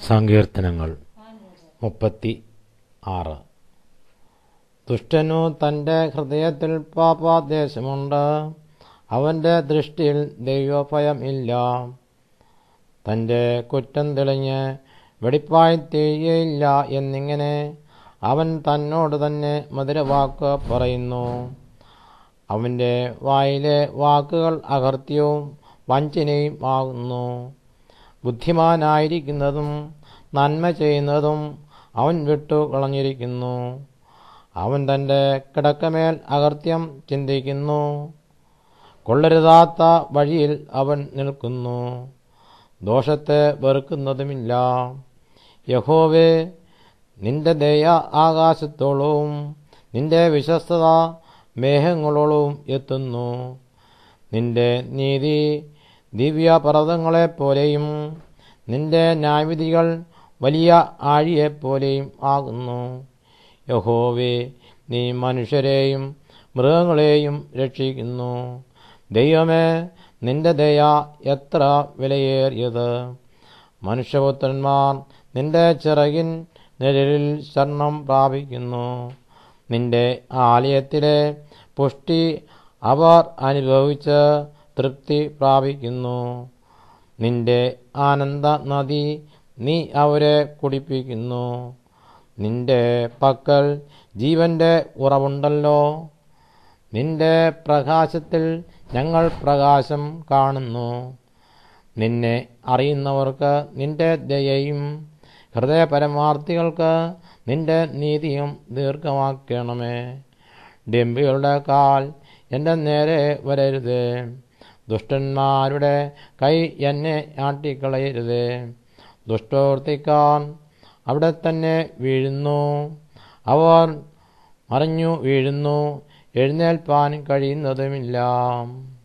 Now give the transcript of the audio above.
സങ്കീർത്തനങ്ങൾ മുപ്പത്തി ആറ് ദുഷ്ടനു തൻ്റെ ഹൃദയത്തിൽ പാപാദ്ദേശമുണ്ട് അവൻ്റെ ദൃഷ്ടിയിൽ ദൈവഭയം ഇല്ല തൻ്റെ കുറ്റം തെളിഞ്ഞ് വെടിപ്പായി തീയയില്ല എന്നിങ്ങനെ അവൻ തന്നോട് തന്നെ മധുരവാക്ക് പറയുന്നു അവൻ്റെ വായിലെ വാക്കുകൾ അകർത്യവും വഞ്ചനയും ആകുന്നു ബുദ്ധിമാനായിരിക്കുന്നതും നന്മ ചെയ്യുന്നതും അവൻ വിട്ടു കളഞ്ഞിരിക്കുന്നു അവൻ തൻ്റെ കിടക്കമേൽ അകർത്യം ചിന്തിക്കുന്നു കൊള്ളരുതാത്ത വഴിയിൽ അവൻ നിൽക്കുന്നു ദോഷത്തെ വെറുക്കുന്നതുമില്ല യഹോവേ നിന്റെ ദയ ആകാശത്തോളവും നിന്റെ വിശ്വസ്തത മേഘങ്ങളോളവും എത്തുന്നു നിന്റെ നീതി ദിവ്യപർവ്വതങ്ങളെപ്പോലെയും നിന്റെ ന്യായവിധികൾ വലിയ ആഴിയെപ്പോലെയും ആകുന്നു യഹോവേ നീ മനുഷ്യരെയും മൃഗങ്ങളെയും രക്ഷിക്കുന്നു ദൈവമേ നിന്റെ ദയ എത്ര വിലയേറിയത് മനുഷ്യപുത്രന്മാർ നിന്റെ ചിറകിൻ നിഴലിൽ ശരണം പ്രാപിക്കുന്നു നിന്റെ ആലയത്തിലെ പുഷ്ടി അവർ അനുഭവിച്ച് തൃപ്തി പ്രാപിക്കുന്നു നിന്റെ ആനന്ദ നദി നീ അവരെ കുടിപ്പിക്കുന്നു നിന്റെ പക്കൽ ജീവന്റെ ഉറവുണ്ടല്ലോ നിന്റെ പ്രകാശത്തിൽ ഞങ്ങൾ പ്രകാശം കാണുന്നു നിന്നെ അറിയുന്നവർക്ക് നിന്റെ ദയയും ഹൃദയപരമാർത്ഥികൾക്ക് നിന്റെ നീതിയും ദീർഘമാക്കണമേ ഡെമ്പികളുടെ കാൽ എൻ്റെ നേരെ വരരുത് ദുഷ്ടന്മാരുടെ കൈ എന്നെ ആട്ടിക്കളയരുത് ദുഷ്ടോർത്തിക്കാൻ അവിടെ തന്നെ വീഴുന്നു അവർ മറിഞ്ഞു വീഴുന്നു എഴുന്നേൽപ്പാൻ കഴിയുന്നതുമില്ല